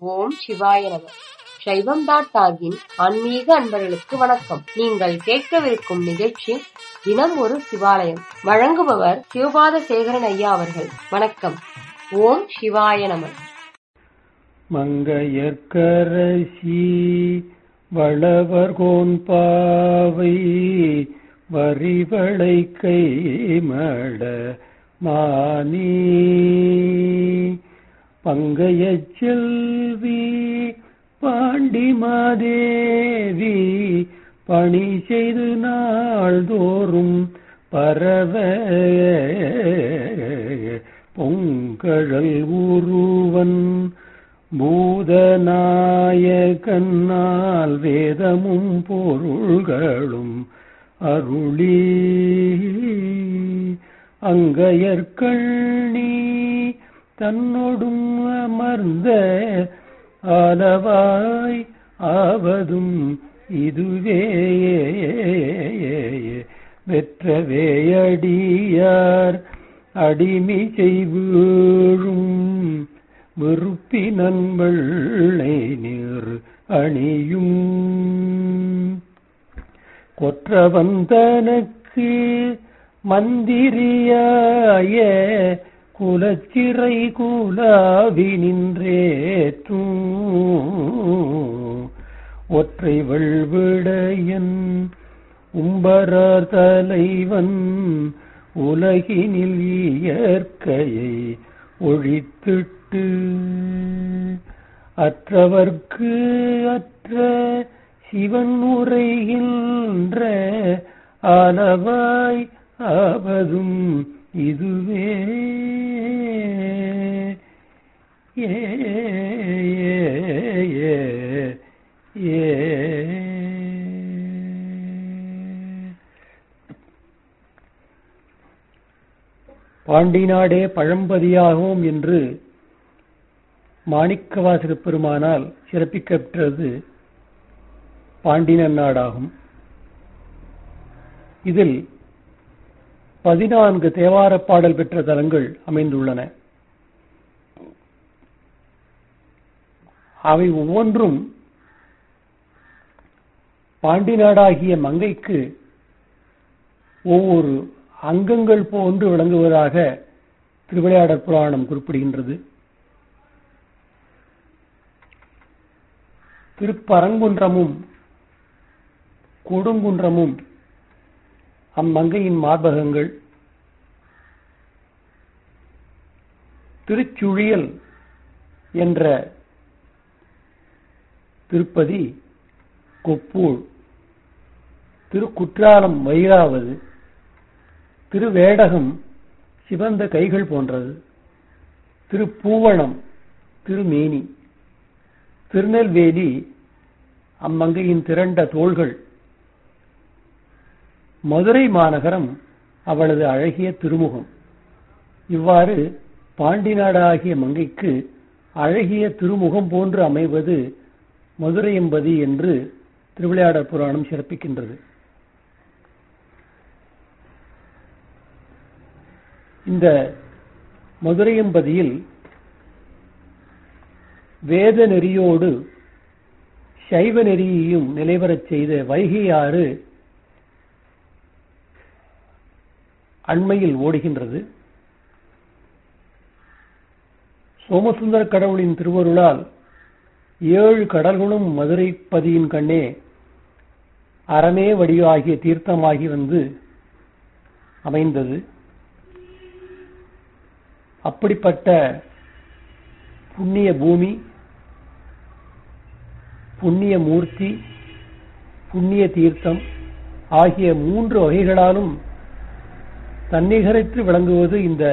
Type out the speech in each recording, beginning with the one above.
ஓம் சிவாய நம சைவம் டாட் டாகின் ஆன்மீக அன்பர்களுக்கு வணக்கம் நீங்கள் கேட்கவிருக்கும் நிகழ்ச்சி தினம் ஒரு சிவாலயம் வழங்குபவர் சிவபாத சேகரன் ஐயா அவர்கள் வணக்கம் ஓம் சிவாய நம மங்கையர்க்கரசி வளவர்கோன் பாவை வரிவளை கைமட மானி பங்கையச் செல்வி பாண்டிமாதேவி பணி செய்து நாள்தோறும் பரவ பொங்கழல் உருவன் பூதநாயகன்னால் வேதமும் பொருள்களும் அருளி அங்கையற்கண்ணி தன்னொடும் அமர்ந்த ஆலவாய் ஆவதும் இதுவே வெற்றவேயடியார் அடிமை செய்வீழும் வெறுப்பினன் வெள்ளை நீர் அணியும் கொற்றவன் தனக்கு மந்திரியாய குலச்சிறை குலாவி நின்றேற்றும் ஒற்றை வெள்விடையன் உம்பரார் தலைவன் உலகினில் இயற்கையை ஒழித்திட்டு அற்றவர்க்கு அற்ற சிவன் உரைகின்ற அளவாய் ஆவதும் இதுவே ஏ ஏ ஏ பாண்டி நாடே பழம்பதியாகும் என்று மாணிக்கவாசக பெருமானால் சிறப்பிக்கப்பெற்றது பாண்டினன் நாடாகும் இதில் பதினான்கு தேவார பாடல் பெற்ற தலங்கள் அமைந்துள்ளன அவை ஒவ்வொன்றும் பாண்டி நாடாகிய மங்கைக்கு ஒவ்வொரு அங்கங்கள் போன்று விளங்குவதாக திருவிளையாடற் புராணம் குறிப்பிடுகின்றது திருப்பரங்குன்றமும் கொடுங்குன்றமும் அம்மங்கையின் மார்பகங்கள் திருச்சுழியல் என்ற திருப்பதி கொப்பூர் திருக்குற்றாலம் வைராவது திருவேடகம் சிவந்த கைகள் போன்றது திருப்பூவனம் திருமேனி திருநெல்வேலி அம்மங்கையின் திரண்ட தோள்கள் மதுரை மாநகரம் அவளது அழகிய திருமுகம் இவ்வாறு பாண்டி நாடாகிய மங்கைக்கு அழகிய திருமுகம் போன்று அமைவது மதுரை எம்பதி என்று திருவிளையாடற் புராணம் சிறப்பிக்கின்றது இந்த மதுரையம்பதியில் வேத நெறியோடு சைவ நெறியையும் நிலைவரச் செய்த வைகை ஆறு அண்மையில் ஓடுகின்றது சோமசுந்தர கடவுளின் திருவருளால் ஏழு கடல்களும் மதுரை பதியின் கண்ணே அறமே வடிவாகிய தீர்த்தமாகி வந்து அமைந்தது அப்படிப்பட்ட புண்ணிய பூமி புண்ணிய மூர்த்தி புண்ணிய தீர்த்தம் ஆகிய மூன்று வகைகளாலும் தன்னிகரற்று விளங்குவது இந்த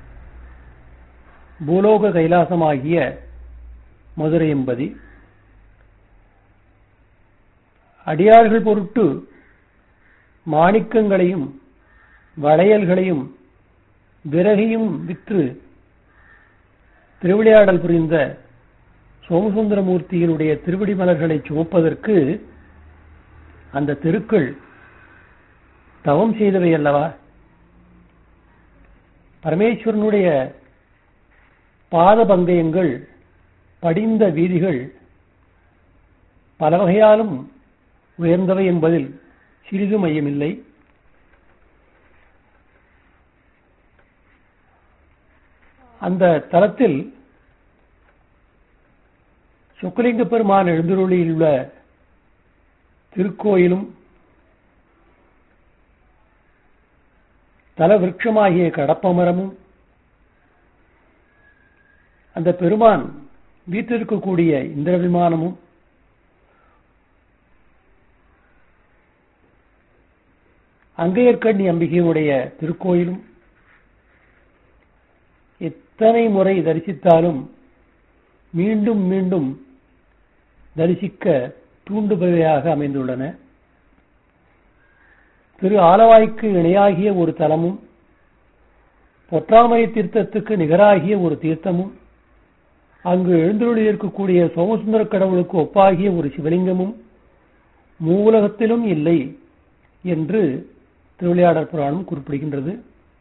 பூலோக கைலாசமாகிய மதுரை என்பதி அடியார்கள் பொருட்டு மாணிக்கங்களையும் வளையல்களையும் விறகையும் விற்று திருவிளையாடல் புரிந்த சோமசுந்தரமூர்த்தியினுடைய திருவடி மலர்களை சுமப்பதற்கு அந்த தெருக்கள் தவம் செய்தவை அல்லவா பரமேஸ்வரனுடைய பாத பங்கயங்கள் படிந்த வீதிகள் பல வகையாலும் உயர்ந்தவை என்பதில் சிறிது மையமில்லை அந்த தலத்தில் சொக்கலிங்க பெருமான் எழுந்தருளில் உள்ள திருக்கோயிலும் தல விருட்சமாகிய கடப்பமரமும் அந்த பெருமான் வீற்றிருக்கக்கூடிய இந்திர விமானமும் அங்கையர்கண்ணி அம்பிகையினுடைய திருக்கோயிலும் எத்தனை முறை தரிசித்தாலும் மீண்டும் மீண்டும் தரிசிக்க தூண்டுபவையாக அமைந்துள்ளன திரு ஆலவாய்க்கு இணையாகிய ஒரு தலமும் பொற்றாமரை தீர்த்தத்துக்கு நிகராகிய ஒரு தீர்த்தமும் அங்கு எழுந்தருளி இருக்கக்கூடிய சோமசுந்தர கடவுளுக்கு ஒப்பாகிய ஒரு சிவலிங்கமும் மூலகத்திலும் இல்லை என்று திருவிளையாடற் புராணம் குறிப்பிடுகின்றது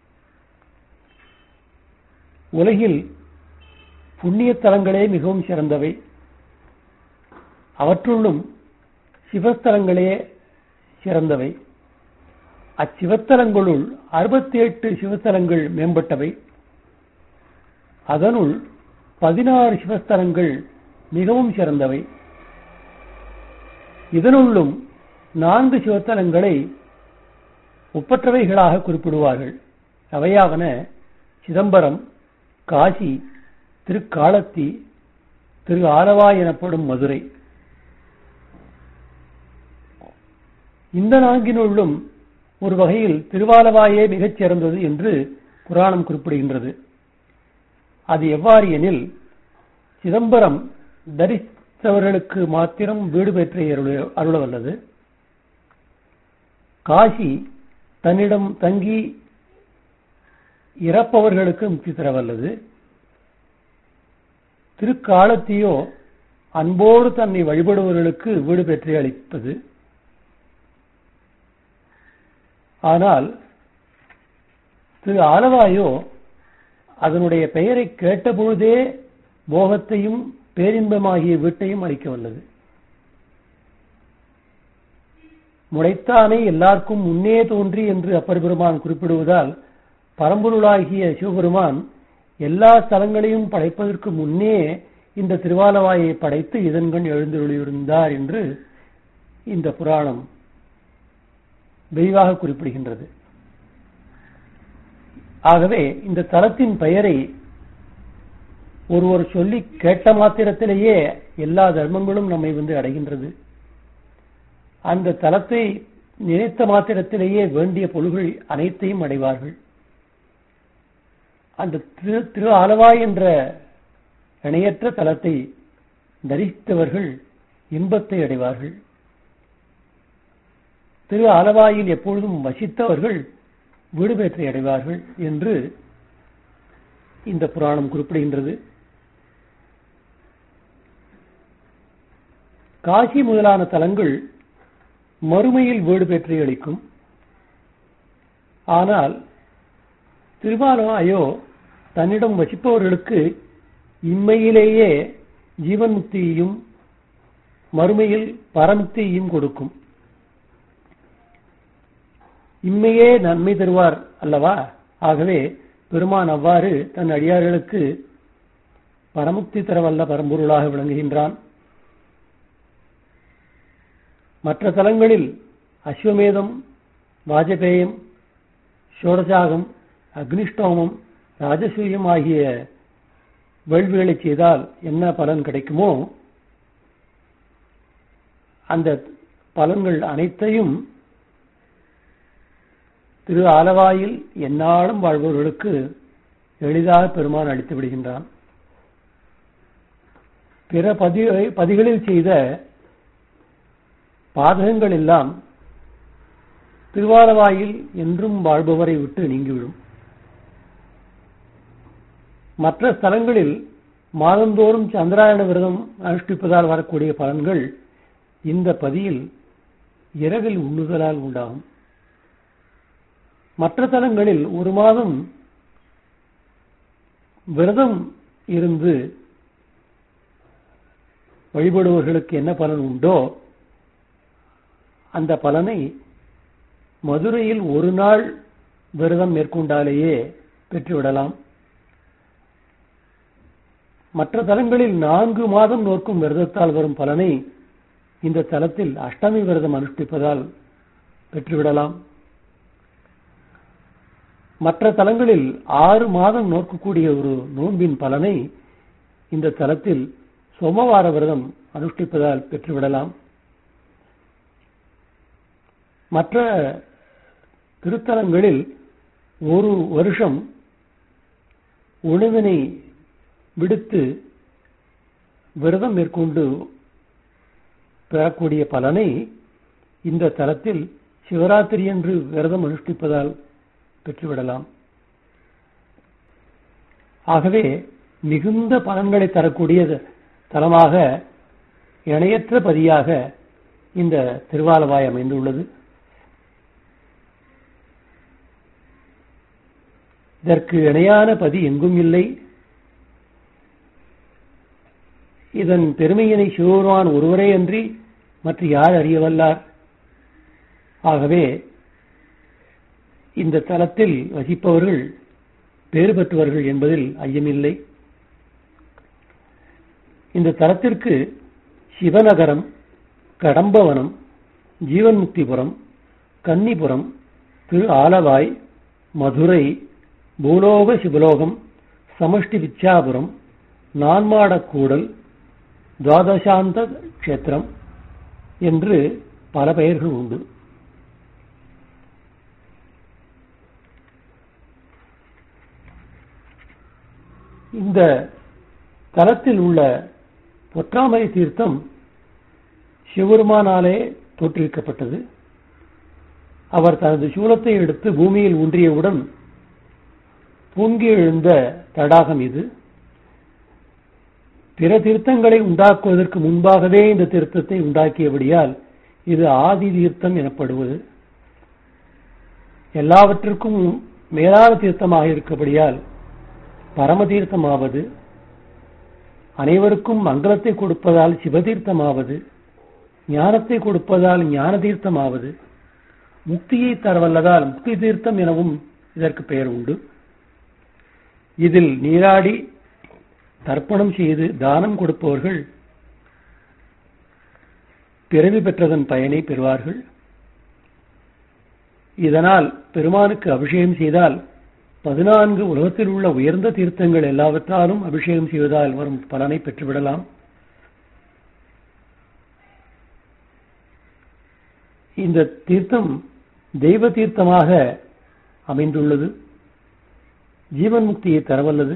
உலகில் புண்ணிய தலங்களே மிகவும் சிறந்தவை அவற்றுள்ளும் சிவஸ்தலங்களே சிறந்தவை அச்சிவத்தலங்களுள் அறுபத்தி எட்டு சிவஸ்தலங்கள் மேம்பட்டவை அதனுள் பதினாறு சிவஸ்தலங்கள் மிகவும் சிறந்தவை இதனுள்ளும் நான்கு சிவத்தலங்களை ஒப்பற்றவைகளாக குறிப்பிடுவார்கள் அவையாவன சிதம்பரம் காசி திருக்காலத்தி திரு ஆலவாய் எனப்படும் மதுரை இந்த நான்கினுள்ளும் ஒரு வகையில் திருவாலவாயே மிகச் சிறந்தது என்று புராணம் குறிப்பிடுகின்றது அது எவ்வாறு எனில் சிதம்பரம் தரித்தவர்களுக்கு மாத்திரம் வீடு பெற்ற அருளவல்லது காசி தன்னிடம் தங்கி இறப்பவர்களுக்கு முக்தி தரவல்லது திருக்காலத்தையோ அன்போடு தன்னை வழிபடுபவர்களுக்கு வீடு பெற்று அளிப்பது ஆனால் திரு ஆலவாயோ அதனுடைய பெயரை கேட்டபொழுதே போகத்தையும் பேரின்பமாகிய வீட்டையும் அளிக்க வல்லது முளைத்தானே எல்லாருக்கும் முன்னே தோன்றி என்று அப்பர் பெருமான் குறிப்பிடுவதால் பரம்பொருளாகிய சிவபெருமான் எல்லா ஸ்தலங்களையும் படைப்பதற்கு முன்னே இந்த திருவாலவாயை படைத்து இதன்கண் எழுந்தொழியிருந்தார் என்று இந்த புராணம் விரிவாக குறிப்பிடுகின்றது ஆகவே இந்த தலத்தின் பெயரை ஒருவர் சொல்லி கேட்ட மாத்திரத்திலேயே எல்லா தர்மங்களும் நம்மை வந்து அடைகின்றது அந்த தலத்தை நினைத்த மாத்திரத்திலேயே வேண்டிய பொருள்கள் அனைத்தையும் அடைவார்கள் அந்த திரு திரு ஆலவாய் என்ற இணையற்ற தலத்தை தரித்தவர்கள் இன்பத்தை அடைவார்கள் திரு ஆலவாயில் எப்பொழுதும் வசித்தவர்கள் வீடு பெற்றை அடைவார்கள் என்று இந்த புராணம் குறிப்பிடுகின்றது காசி முதலான தலங்கள் மறுமையில் வீடு பெற்றை அளிக்கும் ஆனால் திருவாலவாயோ தன்னிடம் வசிப்பவர்களுக்கு இம்மையிலேயே ஜீவன் முக்தியையும் மறுமையில் பரமுக்தியையும் கொடுக்கும் இம்மையே நன்மை தருவார் அல்லவா ஆகவே பெருமான் அவ்வாறு தன் அடியார்களுக்கு பரமுக்தி தரவல்ல பரம்பொருளாக விளங்குகின்றான் மற்ற தலங்களில் அஸ்வமேதம் வாஜபேயம் ஷோடசாகம் அக்னிஷ்டோமம் ராஜசூயம் ஆகிய வேள்விகளை செய்தால் என்ன பலன் கிடைக்குமோ அந்த பலன்கள் அனைத்தையும் திரு ஆலவாயில் எந்நாளும் வாழ்பவர்களுக்கு எளிதாக பெருமான் அளித்து விடுகின்றான் பிற பதி பதிகளில் செய்த பாதகங்கள் எல்லாம் திருவாலவாயில் என்றும் வாழ்பவரை விட்டு நீங்கிவிடும் மற்ற ஸ்தலங்களில் மாதந்தோறும் சந்திராயண விரதம் அனுஷ்டிப்பதால் வரக்கூடிய பலன்கள் இந்த பதியில் இரவில் உண்ணுதலால் உண்டாகும் மற்ற தலங்களில் ஒரு மாதம் விரதம் இருந்து வழிபடுபவர்களுக்கு என்ன பலன் உண்டோ அந்த பலனை மதுரையில் ஒரு நாள் விரதம் மேற்கொண்டாலேயே பெற்றுவிடலாம் மற்ற தலங்களில் நான்கு மாதம் நோக்கும் விரதத்தால் வரும் பலனை இந்த தலத்தில் அஷ்டமி விரதம் அனுஷ்டிப்பதால் பெற்றுவிடலாம் மற்ற தலங்களில் ஆறு மாதம் நோக்கக்கூடிய ஒரு நோன்பின் பலனை இந்த தலத்தில் சோமவார விரதம் அனுஷ்டிப்பதால் பெற்றுவிடலாம் மற்ற திருத்தலங்களில் ஒரு வருஷம் உணவினை விடுத்து விரதம் மேற்கொண்டு பெறக்கூடிய பலனை இந்த தலத்தில் சிவராத்திரி என்று விரதம் அனுஷ்டிப்பதால் பெற்றுவிடலாம் ஆகவே மிகுந்த பலன்களை தரக்கூடிய தலமாக இணையற்ற பதியாக இந்த திருவாலவாய் அமைந்துள்ளது இதற்கு இணையான பதி எங்கும் இல்லை இதன் பெருமையினை சிவபெருமான் ஒருவரே அன்றி மற்ற யார் அறியவல்லார் ஆகவே இந்த தலத்தில் வசிப்பவர்கள் பேறு பெற்றவர்கள் என்பதில் ஐயமில்லை இந்த தலத்திற்கு சிவநகரம் கடம்பவனம் ஜீவன்முக்திபுரம் கன்னிபுரம் திரு ஆலவாய் மதுரை பூலோக சிவலோகம் சமஷ்டி விச்சாபுரம் நான்மாடக்கூடல் துவாதசாந்த கஷேத்திரம் என்று பல பெயர்கள் உண்டு இந்த தலத்தில் உள்ள பொற்றாமரை தீர்த்தம் சிவபெருமானாலே தோற்றுவிக்கப்பட்டது அவர் தனது சூலத்தை எடுத்து பூமியில் ஊன்றியவுடன் பொங்கி எழுந்த தடாகம் இது பிற தீர்த்தங்களை உண்டாக்குவதற்கு முன்பாகவே இந்த தீர்த்தத்தை உண்டாக்கியபடியால் இது ஆதி தீர்த்தம் எனப்படுவது எல்லாவற்றிற்கும் மேலான தீர்த்தமாக இருக்கபடியால் பரம தீர்த்தமாவது அனைவருக்கும் மங்களத்தை கொடுப்பதால் சிவதீர்த்தமாவது ஞானத்தை கொடுப்பதால் ஞான தீர்த்தமாவது முக்தியை தரவல்லதால் முக்தி தீர்த்தம் எனவும் இதற்கு பெயர் உண்டு இதில் நீராடி தர்ப்பணம் செய்து தானம் கொடுப்பவர்கள் பிறவி பெற்றதன் பயனை பெறுவார்கள் இதனால் பெருமானுக்கு அபிஷேகம் செய்தால் பதினான்கு உலகத்தில் உள்ள உயர்ந்த தீர்த்தங்கள் எல்லாவற்றாலும் அபிஷேகம் செய்வதால் வரும் பலனை பெற்றுவிடலாம் இந்த தீர்த்தம் தெய்வ தீர்த்தமாக அமைந்துள்ளது ஜீவன் முக்தியை தரவல்லது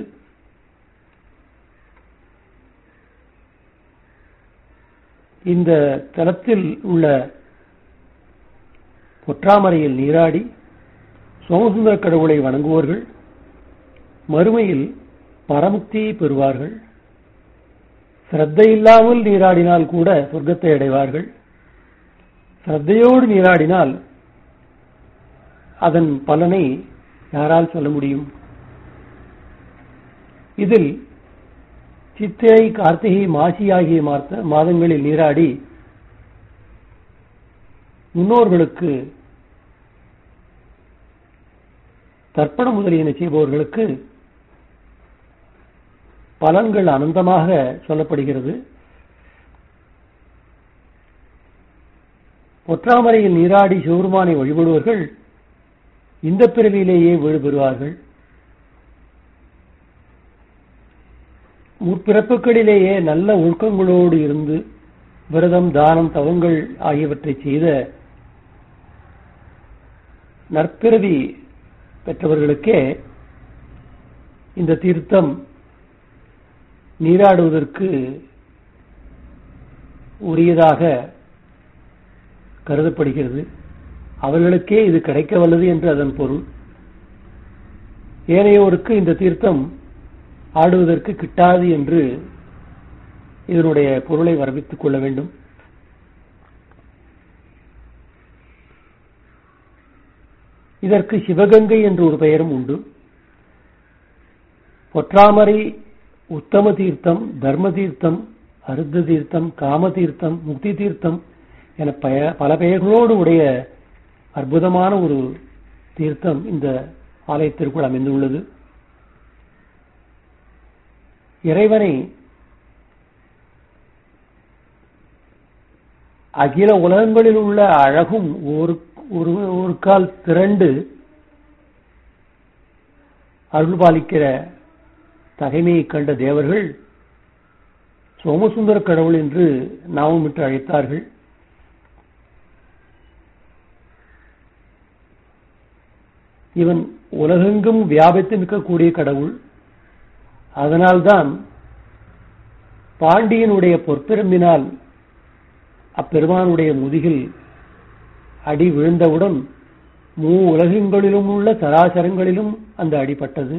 இந்த தலத்தில் உள்ள பொற்றாமரையில் நீராடி சோமசுந்தர கடவுளை வணங்குவோர்கள் மறுமையில் பரமுக்தியை பெறுவார்கள் சிரத்தையில்லாமல் நீராடினால் கூட சொர்க்கத்தை அடைவார்கள் சிரத்தையோடு நீராடினால் அதன் பலனை யாரால் சொல்ல முடியும் இதில் சித்திரை கார்த்திகை மாசி ஆகிய மாதங்களில் நீராடி முன்னோர்களுக்கு தர்ப்பணம் முதலியன செய்பவர்களுக்கு பலன்கள் அனந்தமாக சொல்லப்படுகிறது பொற்றாமரையில் நீராடி சிவருமானை வழிபடுவர்கள் இந்த பிறவியிலேயே வீடு பெறுவார்கள் முற்பிறப்புகளிலேயே நல்ல ஒழுக்கங்களோடு இருந்து விரதம் தானம் தவங்கள் ஆகியவற்றை செய்த நற்பிறவி பெற்றவர்களுக்கே இந்த தீர்த்தம் நீராடுவதற்கு உரியதாக கருதப்படுகிறது அவர்களுக்கே இது கிடைக்க வல்லது என்று அதன் பொருள் ஏனையோருக்கு இந்த தீர்த்தம் ஆடுவதற்கு கிட்டாது என்று இதனுடைய பொருளை வரவித்துக் கொள்ள வேண்டும் இதற்கு சிவகங்கை என்று ஒரு பெயரும் உண்டு பொற்றாமரை உத்தம தீர்த்தம் தர்ம தீர்த்தம் அருத்த தீர்த்தம் காம தீர்த்தம் முக்தி தீர்த்தம் என பெய- பல பெயர்களோடு உடைய அற்புதமான ஒரு தீர்த்தம் இந்த ஆலயத்திற்குள் அமைந்துள்ளது இறைவனை அகில உலகங்களில் உள்ள அழகும் ஒரு ஒரு ஒரு கால் திரண்டு அருள்பாலிக்கிற தகைமையை கண்ட தேவர்கள் சோமசுந்தர கடவுள் என்று நாமமிட்டு அழைத்தார்கள் இவன் உலகெங்கும் வியாபித்து நிற்கக்கூடிய கடவுள் அதனால்தான் பாண்டியனுடைய பொற்பிரம்பினால் அப்பெருமானுடைய முதுகில் அடி விழுந்தவுடன் மூ உலகங்களிலும் உள்ள சராசரங்களிலும் அந்த அடிபட்டது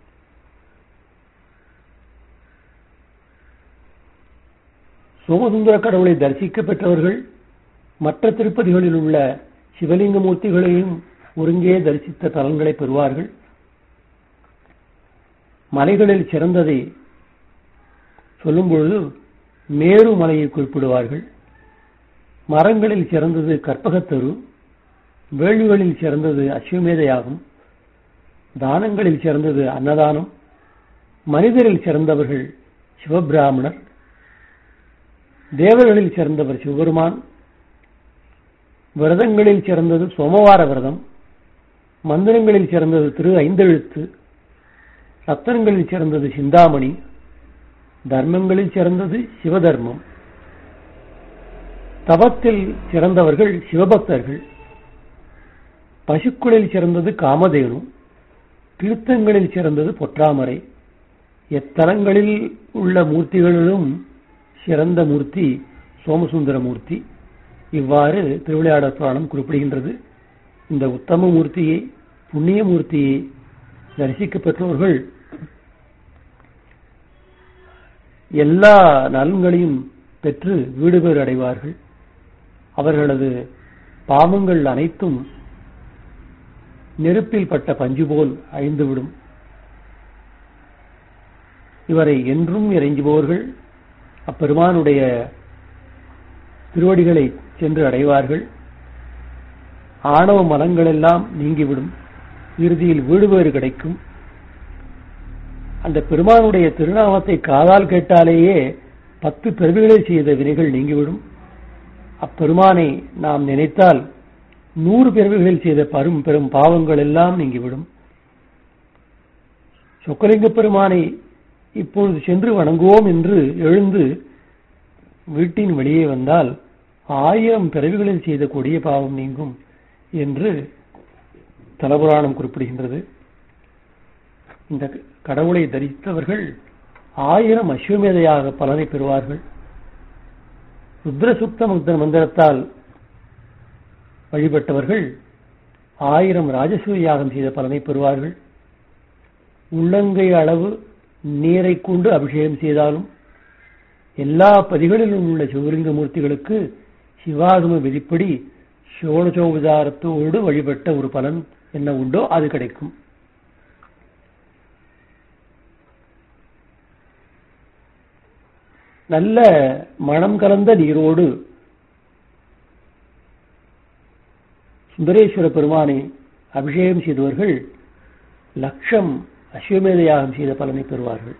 சோமசுந்தர கடவுளை தரிசிக்க பெற்றவர்கள் மற்ற திருப்பதிகளில் உள்ள சிவலிங்க மூர்த்திகளையும் ஒருங்கே தரிசித்த தலங்களை பெறுவார்கள் மலைகளில் சிறந்ததை சொல்லும் பொழுது மேரு மலையை குறிப்பிடுவார்கள் மரங்களில் சிறந்தது கற்பகத்தரு வேள்விகளில் சிறந்தது அஸ்வமேதையாகும் தானங்களில் சிறந்தது அன்னதானம் மனிதரில் சிறந்தவர்கள் சிவபிராமணர் தேவர்களில் சிறந்தவர் சிவபெருமான் விரதங்களில் சிறந்தது சோமவார விரதம் மந்திரங்களில் சிறந்தது திரு ஐந்தெழுத்து ரத்தனங்களில் சிறந்தது சிந்தாமணி தர்மங்களில் சிறந்தது சிவதர்மம் தவத்தில் சிறந்தவர்கள் சிவபக்தர்கள் பசுக்களில் சிறந்தது காமதேனு தீர்த்தங்களில் சிறந்தது பொற்றாமரை எத்தலங்களில் உள்ள மூர்த்திகளிலும் சிறந்த மூர்த்தி சோமசுந்தர மூர்த்தி இவ்வாறு திருவிளையாடற் புராணம் குறிப்பிடுகின்றது இந்த உத்தம மூர்த்தியை புண்ணிய மூர்த்தியை தரிசிக்க பெற்றோர்கள் எல்லா நலன்களையும் பெற்று வீடு பேர் அடைவார்கள் அவர்களது பாவங்கள் அனைத்தும் நெருப்பில் பட்ட பஞ்சு போல் அழிந்துவிடும் இவரை என்றும் இறைஞ்சுபவர்கள் அப்பெருமானுடைய திருவடிகளை சென்று அடைவார்கள் ஆணவ மலங்கள் எல்லாம் நீங்கிவிடும் இறுதியில் வீடு வேறு கிடைக்கும் அந்த பெருமானுடைய திருநாமத்தை காதால் கேட்டாலேயே பத்து பிறவிகளை செய்த வினைகள் நீங்கிவிடும் அப்பெருமானை நாம் நினைத்தால் நூறு பிறவிகளில் செய்த பரும் பெரும் பாவங்கள் எல்லாம் நீங்கிவிடும் சொக்கலிங்க பெருமானை இப்பொழுது சென்று வணங்குவோம் என்று எழுந்து வீட்டின் வெளியே வந்தால் ஆயிரம் பிறவிகளில் செய்த கொடிய பாவம் நீங்கும் என்று தலபுராணம் குறிப்பிடுகின்றது இந்த கடவுளை தரித்தவர்கள் ஆயிரம் அஸ்வமேதையாக பலனை பெறுவார்கள் ருத்ரசுப்த முக்த மந்திரத்தால் வழிபட்டவர்கள் ஆயிரம் ராஜசூய யாகம் செய்த பலனை பெறுவார்கள் உள்ளங்கை அளவு நீரை கொண்டு அபிஷேகம் செய்தாலும் எல்லா பதிகளிலும் உள்ள சிவலிங்க மூர்த்திகளுக்கு சிவாகம விதிப்படி சோழசோபதாரத்தோடு வழிபட்ட ஒரு பலன் என்ன உண்டோ அது கிடைக்கும் நல்ல மனம் கலந்த நீரோடு சுந்தரேஸ்வர பெருமானை அபிஷேகம் செய்தவர்கள் லட்சம் அஸ்வமேத யாகம் செய்த பலனை பெறுவார்கள்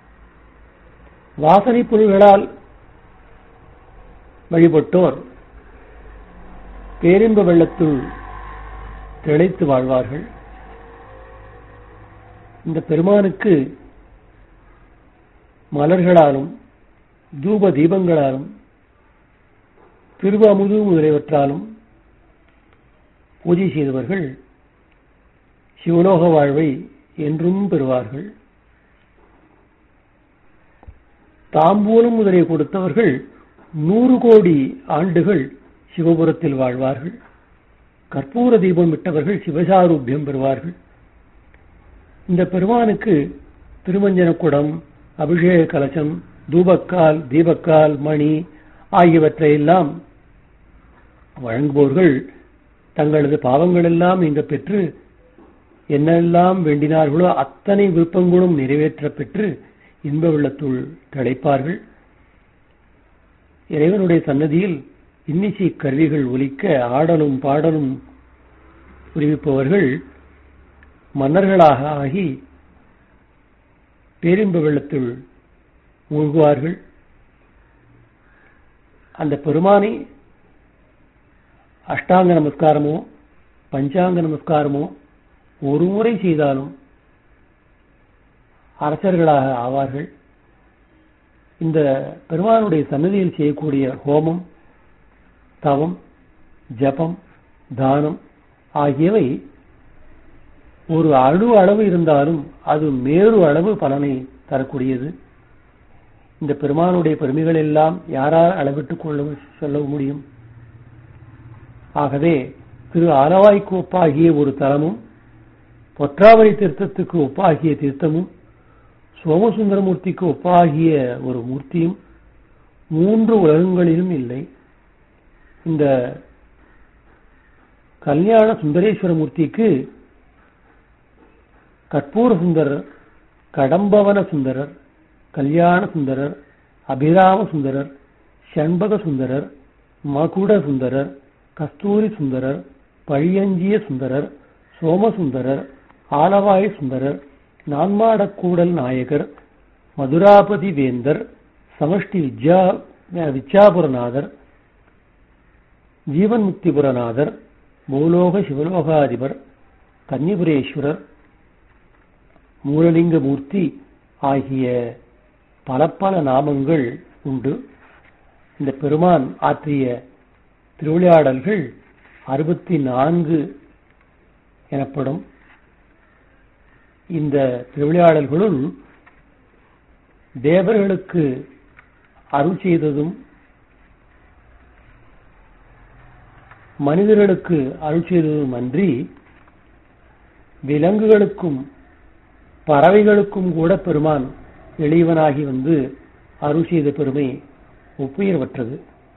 வாசனை பொருள்களால் வழிபட்டோர் பேரின்ப வெள்ளத்துள் திளைத்து வாழ்வார்கள் இந்த பெருமானுக்கு மலர்களாலும் தூப தீபங்களாலும் திருவ அமுது முதலியவற்றாலும் பூஜை செய்தவர்கள் சிவலோக வாழ்வை என்றும் பெறுவார்கள் தாம்பூலம் முதலிய கொடுத்தவர்கள் நூறு கோடி ஆண்டுகள் சிவபுரத்தில் வாழ்வார்கள் கற்பூர தீபம் விட்டவர்கள் சிவசாரூபியம் பெறுவார்கள் இந்த பெருமானுக்கு திருமஞ்சன குடம் அபிஷேக கலசம் தூபக்கால் தீபக்கால் மணி ஆகியவற்றை எல்லாம் வழங்குபவர்கள் தங்களது பாவங்கள் எல்லாம் நீங்க பெற்று என்னெல்லாம் வேண்டினார்களோ அத்தனை விருப்பங்களும் நிறைவேற்ற பெற்று இன்ப வெள்ளத்துள் திளைப்பார்கள் இறைவனுடைய சன்னதியில் இன்னிசை கருவிகள் ஒலிக்க ஆடலும் பாடலும் புரிவிப்பவர்கள் மன்னர்களாக ஆகி பேரின்ப வெள்ளத்தில் மூழ்குவார்கள் அந்த பெருமானை அஷ்டாங்க நமஸ்காரமோ பஞ்சாங்க நமஸ்காரமோ ஒரு முறை செய்தாலும் அரசர்களாக ஆவார்கள் இந்த பெருமானுடைய சன்னதியில் செய்யக்கூடிய ஹோமம் தவம் ஜபம் தானம் ஆகியவை ஒரு அணு அளவு இருந்தாலும் அது மேறு அளவு பலனை தரக்கூடியது இந்த பெருமானுடைய பெருமைகள் எல்லாம் யாரால் அளவிட்டுக் கொள்ள சொல்ல முடியும் ஆகவே திரு ஆலவாய்க்கு ஒப்பாகிய ஒரு தலமும் பொற்றாவரி தீர்த்தத்துக்கு ஒப்பாகிய தீர்த்தமும் சோமசுந்தரமூர்த்திக்கு ஒப்பாகிய ஒரு மூர்த்தியும் மூன்று உலகங்களிலும் இல்லை இந்த கல்யாண சுந்தரேஸ்வர மூர்த்திக்கு கற்பூர சுந்தரர் கடம்பவன சுந்தரர் கல்யாண சுந்தரர் அபிராம சுந்தரர் ஷண்பக சுந்தரர் மகுட சுந்தரர் கஸ்தூரி சுந்தரர் பழியஞ்சிய சுந்தரர் சோமசுந்தரர் ஆலவாய் சுந்தரர் நான்மாடக்கூடல் நாயகர் மதுராபதி வேந்தர் சமஷ்டி வித்யா விச்சாபுரநாதர் ஜீவன்முக்திபுரநாதர் பூலோக சிவலோகாதிபர் கன்னிபுரேஸ்வரர் மூலலிங்க மூர்த்தி ஆகிய பல பல நாமங்கள் உண்டு இந்த பெருமான் ஆற்றிய திருவிளையாடல்கள் அறுபத்தி நான்கு எனப்படும் இந்த திருவிளையாடல்களுள் தேவர்களுக்கு அருள் செய்ததும் மனிதர்களுக்கு அருள் செய்ததும் அன்றி விலங்குகளுக்கும் பறவைகளுக்கும் கூட பெருமான் எளியவனாகி வந்து அருள் செய்த பெருமை ஒப்புயர்வற்றது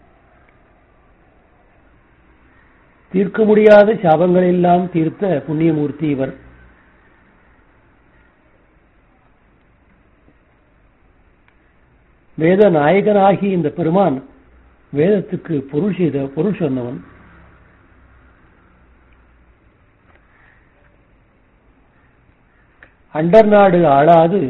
தீர்க்க முடியாத சாபங்களெல்லாம் தீர்த்த புண்ணியமூர்த்தி இவர் வேத நாயகனாகி இந்த பெருமான் வேதத்துக்கு பொருள் செய்த பொருள் சொன்னவன் அண்டர் நாடு ஆளாது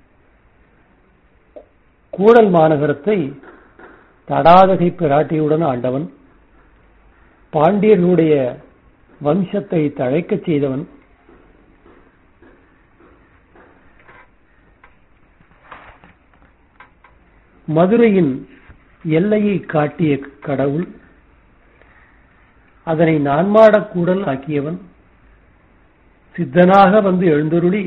கூடல் மாநகரத்தை தடாதகை பிராட்டியுடன் ஆண்டவன் பாண்டியர்களுடைய வம்சத்தை தழைக்கச் செய்தவன் மதுரையின் எல்லையை காட்டிய கடவுள் அதனை நான்மாடக் கூடல் ஆக்கியவன் சித்தனாக வந்து எழுந்தருளி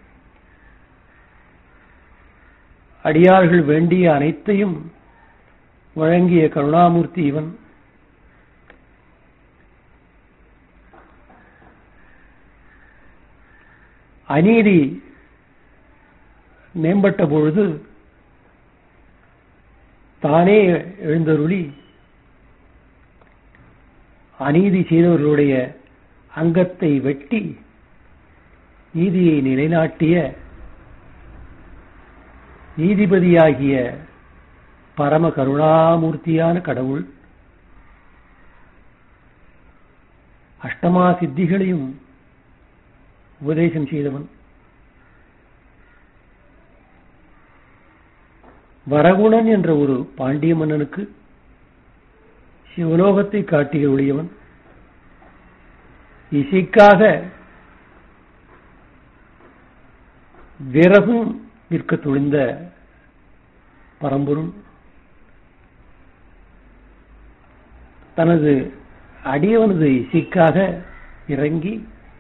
அடியார்கள் வேண்டிய அனைத்தையும் வழங்கிய கருணாமூர்த்தி இவன் அநீதி மேம்பட்ட பொழுது தானே எழுந்தருளி அநீதி செய்தவர்களுடைய அங்கத்தை வெட்டி நீதியை நிலைநாட்டிய நீதிபதியாகிய பரம கருணாமூர்த்தியான கடவுள் அஷ்டமா சித்திகளையும் உபதேசம் செய்தவன் வரகுணன் என்ற ஒரு பாண்டிய மன்னனுக்கு சிவலோகத்தை காட்டிய ஒளியவன் இசைக்காக விறகும் விற்க துணிந்த பரம்பொருள் தனது அடியவனது இசைக்காக இறங்கி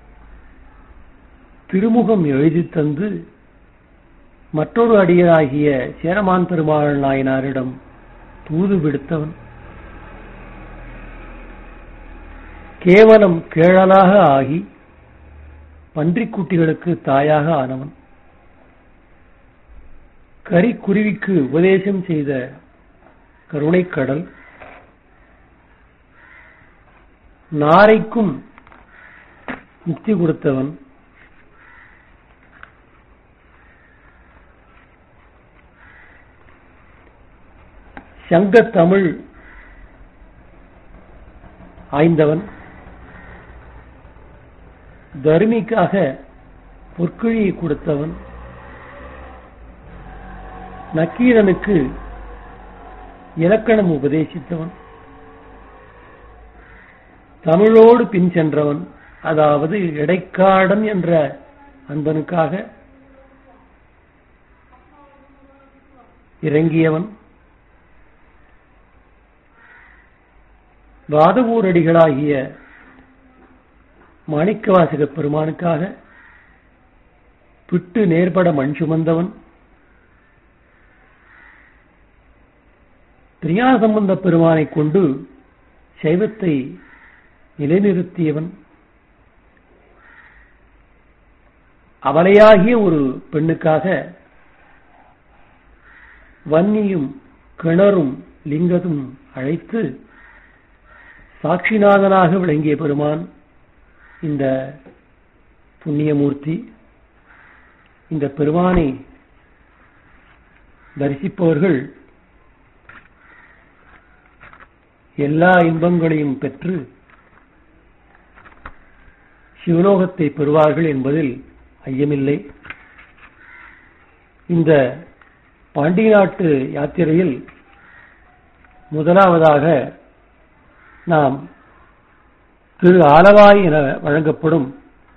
திருமுகம் எழுதி தந்து மற்றொரு அடியராகிய சேரமான் பெருமாள் நாயனாரிடம் தூது விடுத்தவன் கேவலம் கேழலாக ஆகி பன்றிக்குட்டிகளுக்கு தாயாக ஆனவன் கரிக்குருவிக்கு உபதேசம் செய்த கருணைக்கடல் நாரைக்கும் முக்தி கொடுத்தவன் சங்கத் தமிழ் ஆய்ந்தவன் தர்மிக்காக பொற்கிழியை கொடுத்தவன் நக்கீரனுக்கு இலக்கணம் உபதேசித்தவன் தமிழோடு பின் சென்றவன் அதாவது இடைக்காடன் என்ற அன்பனுக்காக இறங்கியவன் வாதவூரடிகளாகிய மாணிக்கவாசக பெருமானுக்காக பிட்டு நேர்பட மண் சுமந்தவன் திரியாசம்பந்த பெருமானை கொண்டு சைவத்தை நிலைநிறுத்தியவன் அவளையாகிய ஒரு பெண்ணுக்காக வன்னியும் கிணறும் லிங்கதும் அழைத்து சாட்சிநாதனாக விளங்கிய பெருமான் இந்த புண்ணியமூர்த்தி இந்த பெருமானை தரிசிப்பவர்கள் எல்லா இன்பங்களையும் பெற்று சிவலோகத்தை பெறுவார்கள் என்பதில் ஐயமில்லை இந்த பாண்டிய நாட்டு யாத்திரையில் முதலாவதாக நாம் திரு ஆலவாய் என வழங்கப்படும்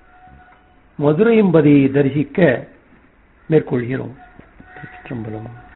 மதுரையம்பதியை தரிசிக்க மேற்கொள்கிறோம் திருச்சிற்றம்பலம்